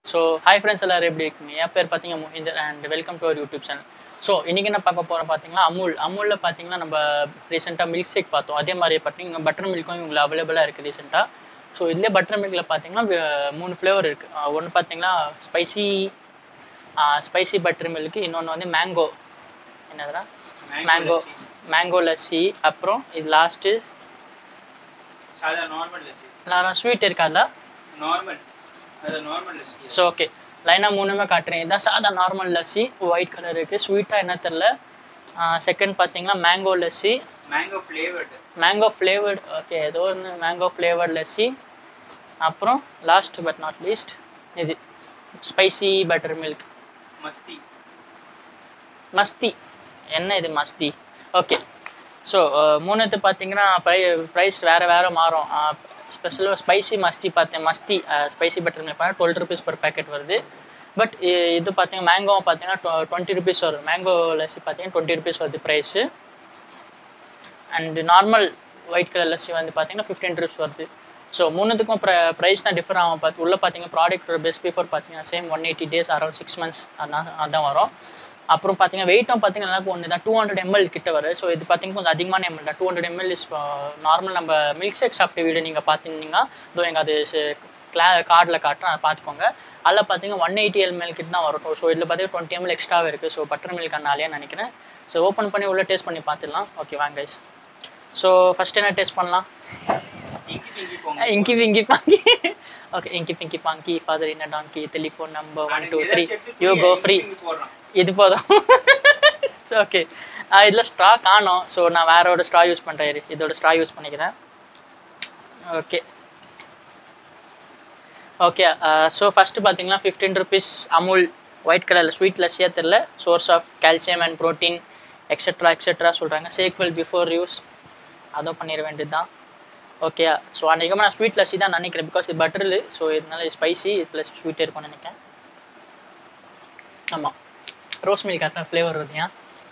So hi friends எல்லாரும் எப்படி இருக்கீங்க என் பேர் பார்த்தீங்க Mohinder and welcome to our YouTube channel so இன்றைக்கி என்ன பார்க்க போகிறோம் பார்த்தீங்கன்னா அமுல் அமுலில் பார்த்தீங்கன்னா நம்ம ரீசெண்டாக மில்க் ஷேக் பார்த்தோம் அதே மாதிரி பார்த்தீங்கன்னா பட்டர் மில்க்கும் இவங்களுக்கு அவைலபிளாக இருக்குது ரீசெண்டாக ஸோ இதுலேயே பட்டர் மில்கில் பார்த்தீங்கன்னா வே- மூணு ஃப்ளேவர் இருக்குது ஒன்று பார்த்தீங்கன்னா ஸ்பைசி ஸ்பைசி பட்டர் மில்க் இன்னொன்று வந்து மேங்கோ என்னதுடா மேங்கோ மேங்கோ லஸ்ஸி அப்புறம் இது லாஸ்ட்டு சாதா நார்மல் லஸ்ஸி ஸ்வீட் இருக்காதா நார்மல் அது நார்மல் லஸ்ஸி ஸோ ஓகே லைனாக மூணுமே காட்டுறேன் இதான் சாதா நார்மல் லஸ்ஸி ஒயிட் கலர் இருக்குது ஸ்வீட்டாக என்ன தெரில செகண்ட் பார்த்தீங்கன்னா mango lassi mango flavoured mango flavoured okay ஏதோ ஒன்று மேங்கோ ஃப்ளேவர்ட் லஸ்ஸி அப்புறம் லாஸ்ட் பட் நாட் லீஸ்ட் இது spicy butter milk Masti Masti என்ன இது மஸ்தி ஓகே ஸோ மூணுத்து பார்த்தீங்கன்னா ப்ரை ப்ரைஸ் வேறு வேறு மாறும் ஸ்பெஷலாக ஸ்பைசி மஸ்தி பார்த்தேன் மஸ்தி ஸ்பைசி பட்டர் மில்க் பார்த்தா டுவெல் ருபீஸ் per பேக்கெட் வருது பட் இது பார்த்தீங்கன்னா மேங்கோ பார்த்தீங்கன்னா டுவெண்ட்டி ருபீஸ் வரும் மேங்கோ லஸ்ஸி பார்த்தீங்கன்னா டுவெண்ட்டி ருபீஸ் வருது price and normal white colour lassi வந்து பார்த்தீங்கன்னா ஃபிஃப்டீன் ருபீஸ் வருது ஸோ மூணுத்துக்கும் ப்ர ப்ரைஸ் தான் டிஃபர் ஆகும் பார்த்து உள்ளே பார்த்தீங்கன்னா ப்ராடக்ட் பெஸ்ட் பிஃபோர் பார்த்தீங்கன்னா same one eighty days around six months அதான் அதான் வரும் அப்புறம் பார்த்தீங்கன்னா வெயிட்டும் பார்த்தீங்கன்னா நல்லா ஒன்று தான் டூ ஹண்ட்ரட் எம்எல் கிட்ட வரும் ஸோ இது பார்த்தீங்கன்னா கொஞ்சம் அதிகமான எம்எல் தான் two hundred ML is normal நம்ம மில்க் ஷேக் சாப்பிட்ட வீடியோ நீங்கள் பார்த்துருந்தீங்கன்னா இதோ எங்கள் அது கிளா கார்டில் காட்டுறேன் அதை பார்த்துக்கோங்க அதில் பார்த்தீங்கன்னா ஒன் எயிட்டி எம்எல் கிட்ட தான் வரும் ஸோ இதில் பார்த்தீங்கன்னா டுவெண்ட்டி எம்எல் எக்ஸ்ட்ராவே இருக்குது ஸோ பட்டர் மில்க் அண்ணாலே நினைக்கிறேன் ஸோ ஓப்பன் பண்ணி உள்ளே டேஸ்ட் பண்ணி பார்த்துடலாம் ஓகே வாங்க guys ஸோ ஃபஸ்ட் என்ன டேஸ்ட் பண்ணலாம் inky pinky ponky inky pinky ponky okay inky pinky ponky father in donkey telephone number one two three you go free போடுறான் இது போதும் ஓகே இதில் ஸ்ட்ரா காணோம் ஸோ நான் வேற ஒரு ஸ்ட்ரா யூஸ் பண்ணுறேன் இதோட ஸ்ட்ரா யூஸ் பண்ணிக்கிறேன் ஓகே ஓகே ஸோ ஃபஸ்ட்டு பார்த்தீங்கன்னா ஃபிஃப்டீன் ருபீஸ் அமுல் ஒயிட் கலரில் ஸ்வீட் லஸ்ஸியாக தெரில source of calcium and protein etcetera etcetera சொல்கிறாங்க சேக்வெல் பிஃபோர் யூஸ் அதுவும் பண்ணிட வேண்டியது தான் ஓகே ஸோ அன்றைக்கமாக நான் ஸ்வீட் லஸ்ஸி தான் நினைக்கிறேன் பிகாஸ் இது பட்டரில் ஸோ இதனால ஸ்பைசி ப்ளஸ் ஸ்வீட் இருக்கும்னு நினைக்கிறேன் ஆமாம் ரோஸ் மில்க் கரெக்டாக ஃப்ளேவர் வருதுயா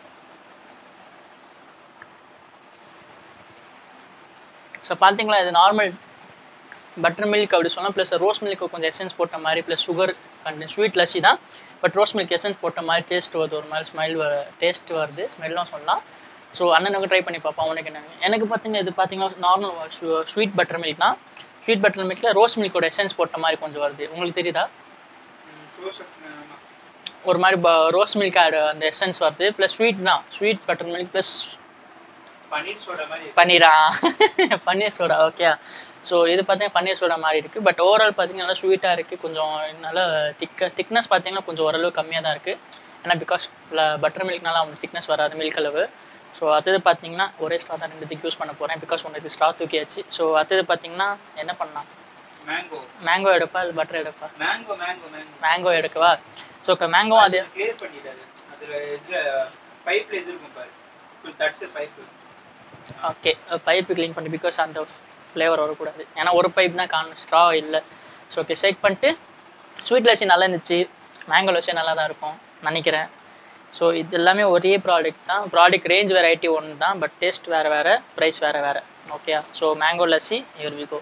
ஸோ பார்த்தீங்களா இது நார்மல் பட்டர் மில்க் அப்படி சொல்லலாம் ப்ளஸ் ரோஸ் மில்க் கொஞ்சம் எசன்ஸ் போட்ட மாதிரி plus sugar content sweet lassi தான் பட் ரோஸ் மில்க் எசன்ஸ் போட்ட மாதிரி டேஸ்ட் வருது ஒரு மாதிரி ஸ்மெல் டேஸ்ட் வருது ஸ்மெல்லும் சொல்லலாம் ஸோ அண்ணனுக்கு ட்ரை பண்ணி பார்ப்போம் அவனுக்கு என்ன எனக்கு பார்த்தீங்கன்னா இது பார்த்தீங்கன்னா நார்மல் ஸ்வீட் பட்டர் மில்க் தான் ஸ்வீட் பட்டர் மில்கில் ரோஸ் மில்கோட எசன்ஸ் போட்ட மாதிரி கொஞ்சம் வருது உங்களுக்கு தெரியுதா ஷோஸ் ஒரு மாதிரி ரோஸ் மில்க் ஆட் அந்த எசன்ஸ் வருது ப்ளஸ் ஸ்வீட் தான் ஸ்வீட் பட்டர் மில்க் ப்ளஸ் பன்னீர் சோடா மாதிரி இருக்கு. பன்னீரா பன்னீர் சோடா ஓகே ஸோ இது பார்த்தீங்கன்னா பன்னீர் சோடா மாதிரி இருக்குது பட் ஓவரால் பார்த்தீங்கன்னா நல்லா ஸ்வீட்டாக இருக்குது கொஞ்சம் நல்லா திக்க திக்னஸ் பார்த்தீங்கன்னா கொஞ்சம் ஓரளவு கம்மியாக தான் இருக்குது ஏன்னா பிகாஸ் பட்டர் மில்க்னால அவங்க திக்னஸ் வராது மில்க் அளவு ஸோ அடுத்தது பார்த்தீங்கன்னா ஒரே ஸ்ட்ரா தான் ரெண்டுத்துக்கு யூஸ் பண்ண போகிறேன் பிகாஸ் ஒன்று ஸ்ட்ரா தூக்கியாச்சு ஸோ அடுத்தது பார்த்தீங்கன்னா என்ன பண்ணலாம் மேங்கோ மேங்கோ எடுப்பா அது பட்டர் எடுப்பா மேங்கோ மேங்கோ மேங்கோ மேங்கோ எடுக்கவா ஸோ மேங்கோ அது கிளியர் பண்ணிட்டாரு அதுல இதுல பைப்ல இது இருக்கும் பாரு full தட்டு பைப் ஓகே பைப்பு க்ளீன் பண்ணி பிகாஸ் அந்த ஃப்ளேவர் வரக்கூடாது ஏன்னா ஒரு பைப் தான் காணும் ஸ்ட்ரா இல்லை ஸோ ஓகே செக் பண்ணிட்டு ஸ்வீட் லஸ்ஸி நல்லா இருந்துச்சு மேங்கோ லஸ்ஸி நல்லா தான் இருக்கும் நினைக்கிறேன் ஸோ இது எல்லாமே ஒரே ப்ராடக்ட் தான் ப்ராடக்ட் ரேஞ்ச் வெரைட்டி ஒன்று தான் பட் டேஸ்ட் வேறு வேறு ப்ரைஸ் வேறு வேறு ஓகே ஸோ மேங்கோ லஸ்ஸி இவர் விகோ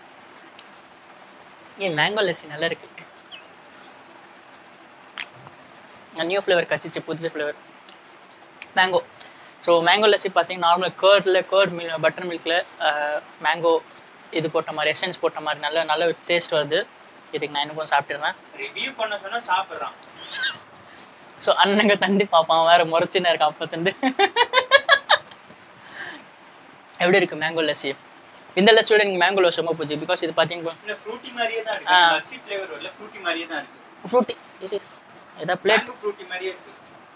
ஏன் மேங்கோ லஸ்ஸி நல்லா இருக்கு நியூ ஃப்ளேவர் கச்சிச்சு புதுசு flavour mango so mango lassi பார்த்தீங்கன்னா நார்மல் கேர்டில் கேர்ட் மில் பட்டர் மில்கில் மேங்கோ இது போட்ட மாதிரி எசன்ஸ் போட்ட மாதிரி நல்ல நல்ல டேஸ்ட் வருது இதுக்கு நான் எனக்கும் சாப்பிட்டுறேன் ரிவ்யூ பண்ண சொன்னா சாப்பிடுறான் ஸோ அண்ணங்க தண்டி பார்ப்பான் வேற முறைச்சின்னு இருக்கா அப்போ தண்டு எப்படி இருக்கு மேங்கோ லஸ்ஸி இந்த லஸ்ஸியோட எனக்கு மேங்கோ லஸ்ஸி ரொம்ப பிடிச்சி பிகாஸ் இது பார்த்தீங்கன்னா இல்ல ஃப்ரூட்டி மாதிரியே தான் ஆ. இருக்கு லஸ்ஸி ஃப்ளேவர் வரல ஃப்ரூட்டி மாதிரியே தான் இருக்கு ஃப்ரூட்டி இது ஏதாவது பிளேட் மேங்கோ ஃப்ரூட்டி மாதிரியே இருக்கு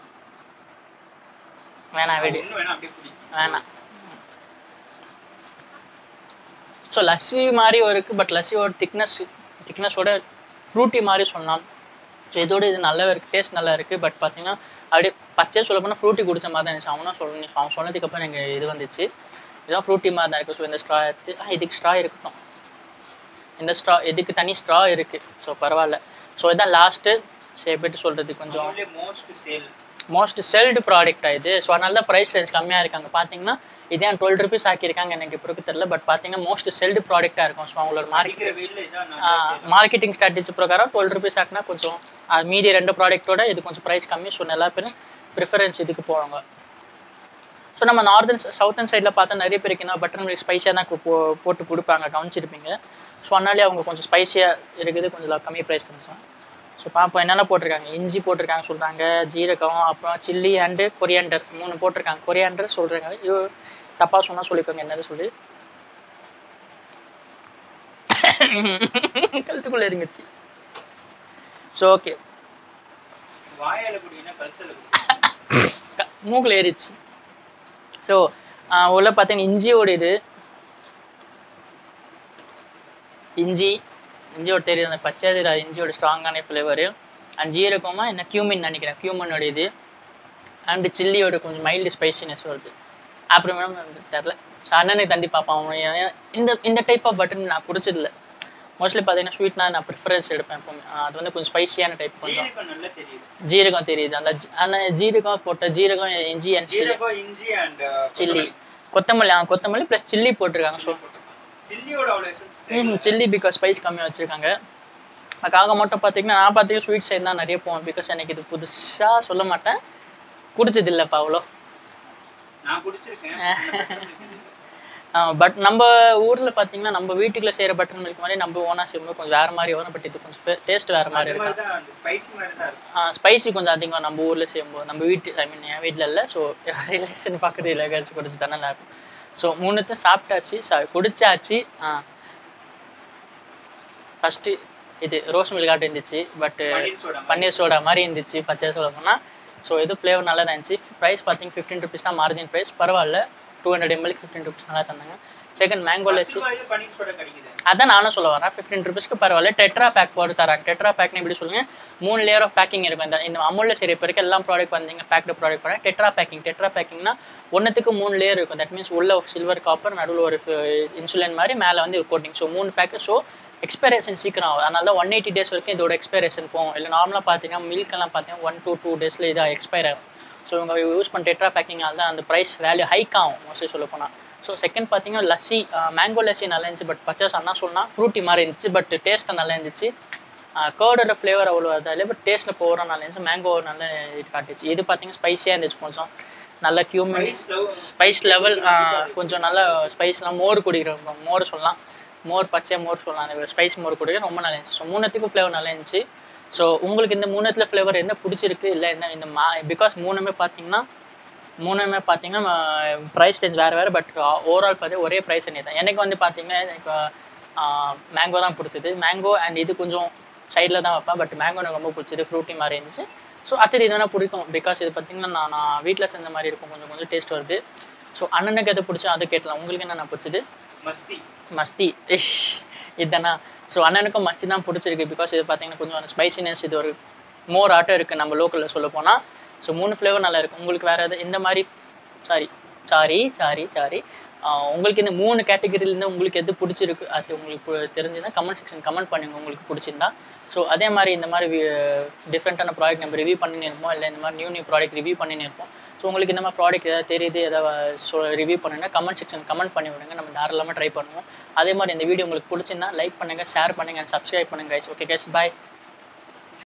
வேணாம் வெடி இன்னும் வேணா அப்படியே குடி வேணாம் ஸோ லஸ்ஸி மாதிரி இருக்குது பட் லஸ்ஸியோட திக்னஸ் திக்னஸோட ஃப்ரூட்டி மாதிரி சொல்லலாம் ஸோ இதோட இது நல்லா இருக்குது டேஸ்ட் நல்லா இருக்குது பட் பார்த்தீங்கன்னா அப்படியே பச்சை சொல்ல போனால் ஃப்ரூட்டி குடிச்ச மாதிரி தான் இருந்துச்சு அவனும் சொல்லி அவன் சொன்னதுக்கப்புறம் எனக்கு இது வந்துச்சு இதுதான் ஃப்ரூட்டி மாதிரி தான் இருக்குது ஸோ இந்த ஸ்ட்ரா எடுத்து ஆ இதுக்கு ஸ்ட்ரா இருக்கட்டும் இந்த ஸ்ட்ரா இதுக்கு தனி ஸ்ட்ரா இருக்குது ஸோ பரவாயில்ல ஸோ இதான் லாஸ்ட்டு சரி போய்ட்டு சொல்கிறது கொஞ்சம் most sale most sold product இது ஸோ அதனால தான் ப்ரைஸ் ரேஞ்ச் கம்மியாக இருக்காங்க பார்த்தீங்கன்னா இதே டுவெல் ருபீஸ் ஆக்கியிருக்காங்க எனக்கு இப்போ இருக்கு தெரியல பட் பார்த்தீங்கன்னா மோஸ்ட் செல்டு ப்ராடக்ட்டாக இருக்கும் ஸோ அவங்களோட மார்க்கெட் அடிக்கிற வெயில்ல இதான் நான் மார்க்கெட்டிங் ஸ்ட்ராட்டஜி பிரகாரம் டுவெல் ருபீஸ் ஆக்குனா கொஞ்சம் அது மீதி ரெண்டு ப்ராடக்ட்டோட இது கொஞ்சம் ப்ரைஸ் கம்மி ஸோ எல்லா பேரும் ப்ரிஃபரன்ஸ் இதுக்கு போவாங்க ஸோ நம்ம நார்தன் சவுத்தன் சைடில் பார்த்தா நிறைய பேருக்கு என்ன பட்டர் மில்க் ஸ்பைஸியாக தான் கு- போ போட்டு கொடுப்பாங்க கவனிச்சிருப்பீங்க ஸோ அதனாலே அவங்க கொஞ்சம் ஸ்பைஸியாக இருக்குது கொஞ்சம் கம்மி ப்ரைஸ் தான் ஸோ பார்ப்போம் என்னென்ன போட்டிருக்காங்க இஞ்சி போட்டிருக்காங்க சொல்கிறாங்க ஜீரகம் அப்புறம் சில்லி அண்டு கொரியாண்டர் மூணு போட்டிருக்காங்க கொரியாண்டர் சொல்கிறாங்க ஐயோ தப்பாக சொன்னால் சொல்லிக்கோங்க என்னது சொல்லி கழுத்துக்குள்ளே இருந்துச்சு ஸோ ஓகே வாயால குடினா கழுத்துல குடி க- மூக்குல ஏறிச்சு ஸோ உள்ள பார்த்தீங்கன்னா இஞ்சியோட இது இஞ்சி இஞ்சியோட தெரியுது அந்த பச்சை தெரியாது இஞ்சியோட ஸ்ட்ராங்கான ஃப்ளேவரு அண்ட் ஜீரகமா என்ன கியூமின் நினைக்கிறேன் கியூமனோட இது அண்டு சில்லியோட கொஞ்சம் மைல்டு ஸ்பைசினஸ் வருது அப்புறம் மேடம் தெரில ஸோ அண்ணனுக்கு தண்டி பார்ப்பான் அவன் ஏன் இந்த இந்த டைப் ஆஃப் பட்டன் நான் பிடிச்சதில்ல மோஸ்ட்லி பார்த்தீங்கன்னா ஸ்வீட்னா நான் ப்ரிஃபரன்ஸ் எடுப்பேன் எப்பவுமே ஆஹ் அது வந்து கொஞ்சம் ஸ்பைசியான டைப் கொஞ்சம் ஜீரகம் நல்லா தெரியுது ஜீரகம் தெரியுது அந்த ஜி- அந்த ஜீரகம் போட்ட ஜீரகம் இஞ்சி அண்ட் சில்லி ஜீரகம் இஞ்சி அண்ட் சில்லி கொத்தமல்லி ஆ கொத்தமல்லி ப்ளஸ் சில்லி போட்டிருக்காங்க ஸோ சில்லியோட அவ்வளோ essence ம் தெரியல. சில்லி பிகாஸ் ஸ்பைஸ் கம்மியாக வச்சுருக்காங்க அதுக்காக மட்டும் பார்த்தீங்கன்னா நான் பார்த்தீங்கன்னா ஸ்வீட் சைடு தான் நிறைய போவேன் பிகாஸ் எனக்கு இது புதுசாக சொல்ல மாட்டேன் குடிச்சது இல்லைப்பா அவ்வளோ நான் குடிச்சிருக்கேன் பட் நம்ம ஊரில் பார்த்தீங்கன்னா நம்ம வீட்டுக்குள்ள செய்கிற பட்டர் மில்க் மாதிரி நம்ம ஓனாக செய்யும்போது கொஞ்சம் வேறு மாதிரி வரும் பட் இது கொஞ்சம் டேஸ்ட் வேறு மாதிரி அது இருக்கும் மாதிரி தான் அந்த ஸ்பைசி மாதிரி தான் இருக்கும் ஸ்பைசி கொஞ்சம் அதிகம் நம்ம ஊரில் செய்யும்போது நம்ம வீட்டு ஐ மீன் என் வீட்டில் இல்லை ஸோ ரிலேஷன் பக்கத்து இல்லை கழிச்சு குடிச்சு தானே நல்லா இருக்கும் ஸோ மூணுத்தையும் சாப்பிட்டாச்சு சா- குடிச்சாச்சு ஃபஸ்ட்டு இது ரோஸ் மில்காட்டு இருந்துச்சு பட்டு பன்னீர் சோடா மாதிரி. பன்னீர் சோடா மாதிரி இருந்துச்சு பச்சை சோடா போனால் ஸோ இது ஃப்ளேவர் நல்லா தான் இருந்துச்சு ப்ரைஸ் பார்த்தீங்க ஃபிஃப்டீன் ருபீஸ் தான் மார்ஜின் ப்ரைஸ் பரவாயில்ல டூ ஹண்ட்ரட் எம்எல்க்கு ஃபிஃப்டீன் ருபீஸ் நல்லா தந்தாங்க செகண்ட் மேங்கோ லஸ்ஸி பத்து ரூபாய்க்கு பன்னீர் சோடா கிடைக்குது அதான் நானும் சொல்ல வரேன் ஃபிஃப்டீன் ருபீஸ்க்கு பரவாயில்ல டெட்ரா பேக் போட்டு தராங்க டெட்ரா பேக்னு எப்படி சொல்லுங்க மூணு லேயர் ஆஃப் பேக்கிங் இருக்கும் இந்த இந்த அமுல்ல சரி இப்போ இருக்க எல்லா ப்ராடக்ட் வந்தீங்க பேக்டு ப்ராடக்ட் பண்ண டெட்ரா பேக்கிங் டெட்ரா பேக்கிங்னா ஒன்றுத்துக்கு மூணு லேயர் இருக்கும் தட் மீன்ஸ் உள்ள சில்வர் காப்பர் நடுவில் ஒரு இன்சுலின் மாதிரி மேலே வந்து ஒரு கோட்டிங் ஸோ மூணு பேக்கு ஸோ எக்ஸ்பைரேஷன் சீக்கிரம் ஆகும் அதனால தான் ஒன் எயிட்டி டேஸ் வரைக்கும் இதோட எக்ஸ்பைரேஷன் போகும் இல்லை நார்மலாக பார்த்தீங்கன்னா மில்க் எல்லாம் பார்த்தீங்கன்னா ஒன் டூ டூ டேஸில் இதாக எக்ஸ்பைர் ஆகும் ஸோ இவங்க யூஸ் பண்ண டெட்ரா பேக்கிங்கால தான் அந்த ப்ரைஸ் வேல்யூ ஹைக் ஆகும் மோஸ்ட்லி சொல்ல போனால் ஸோ செகண்ட் பார்த்தீங்கன்னா லஸ்ஸி மேங்கோ லஸ்ஸி நல்லா இருந்துச்சு பட் பச்சை அண்ணா சொன்னால் ஃப்ரூட்டி மாதிரி இருந்துச்சு பட் டேஸ்ட்டு நல்லா இருந்துச்சு கேர்டோட ஃப்ளேவர் அவ்வளோ அதான் இல்லை பட் டேஸ்ட்டில் போகிற நல்லா இருந்துச்சு மேங்கோ நல்ல இது காட்டுச்சு இது பார்த்தீங்கன்னா ஸ்பைஸியாக இருந்துச்சு கொஞ்சம் நல்ல கியூமன் ஸ்பைஸ் லவ் ஸ்பைஸ் லெவல் கொஞ்சம் நல்ல ஸ்பைஸ்லாம் மோர் குடிக்கிறோம் மோர் சொல்லலாம் மோர் பச்சை மோர் சொல்லலாம் அந்த ஸ்பைஸ் மோர் குடிக்கிற ரொம்ப நல்லா இருந்துச்சு ஸோ மூணுத்துக்கும் ஃப்ளேவர் நல்லா இருந்துச்சு ஸோ உங்களுக்கு இந்த மூணுத்துல ஃப்ளேவர் என்ன பிடிச்சிருக்கு இல்லை என்ன இந்த மா பிகாஸ் மூணுமே பார்த்தீங்கன்னா மூணுமே பார்த்தீங்கன்னா ப்ரைஸ் ரேஞ்ச் வேறு வேறு பட் ஓவரால் பார்த்து ஒரே ப்ரைஸ் தான் எனக்கு வந்து பார்த்தீங்கன்னா எனக்கு மேங்கோ தான் பிடிச்சது மேங்கோ அண்ட் இது கொஞ்சம் சைடில் தான் வைப்பேன் பட் மேங்கோ எனக்கு ரொம்ப பிடிச்சது ஃப்ரூட்டி மாதிரி இருந்துச்சு ஸோ அத்தனை இது பிடிக்கும் பிகாஸ் இது பார்த்தீங்கன்னா நான் நான் வீட்டில் செஞ்ச மாதிரி இருக்கும் கொஞ்சம் கொஞ்சம் டேஸ்ட் வருது ஸோ அண்ணனுக்கு எது பிடிச்சோ அதை கேட்கலாம் உங்களுக்கு என்ன பிடிச்சது மஸ்தி மஸ்தி இஷ் இதுதானா ஸோ அண்ணனுக்கும் மஸ்தி தான் பிடிச்சிருக்கு பிகாஸ் இது பார்த்தீங்கன்னா கொஞ்சம் அந்த ஸ்பைசினஸ் இது ஒரு மோர் ஆட்டம் இருக்குது நம்ம லோக்கலில் சொல்ல போனால் ஸோ மூணு ஃப்ளேவர் நல்லா இருக்குது உங்களுக்கு வேறு எது இந்த மாதிரி சாரி சாரி சாரி சாரி உங்களுக்கு இந்த மூணு கேட்டகரியிலேருந்து உங்களுக்கு எது பிடிச்சிருக்கு அது உங்களுக்கு பு- தெரிஞ்சுதுன்னா கமெண்ட் செக்ஷன் கமெண்ட் பண்ணுங்க உங்களுக்கு பிடிச்சிருந்தா ஸோ அதே மாதிரி இந்த மாதிரி டிஃப்ரெண்ட்டான ப்ராடக்ட் நம்ம ரிவ்யூ பண்ணின்னு இருப்போம் இல்லை இந்த மாதிரி நியூ நியூ ப்ராடக்ட் ரிவ்யூ பண்ணின்னு இருப்போம் ஸோ உங்களுக்கு இந்த மாதிரி ப்ராடக்ட் ஏதாவது தெரியுது ஏதாவது சொ ரிவ்யூ பண்ணுன்னா கமெண்ட் செக்ஷன் கமெண்ட் பண்ணி விடுங்க நம்ம தாராளமாக ட்ரை பண்ணுவோம் அதே மாதிரி இந்த வீடியோ உங்களுக்கு பிடிச்சிருந்தா லைக் பண்ணுங்கள் ஷேர் பண்ணுங்கள் சப்ஸ்கிரைப் பண்ணுங்க guys ஓகே guys பாய்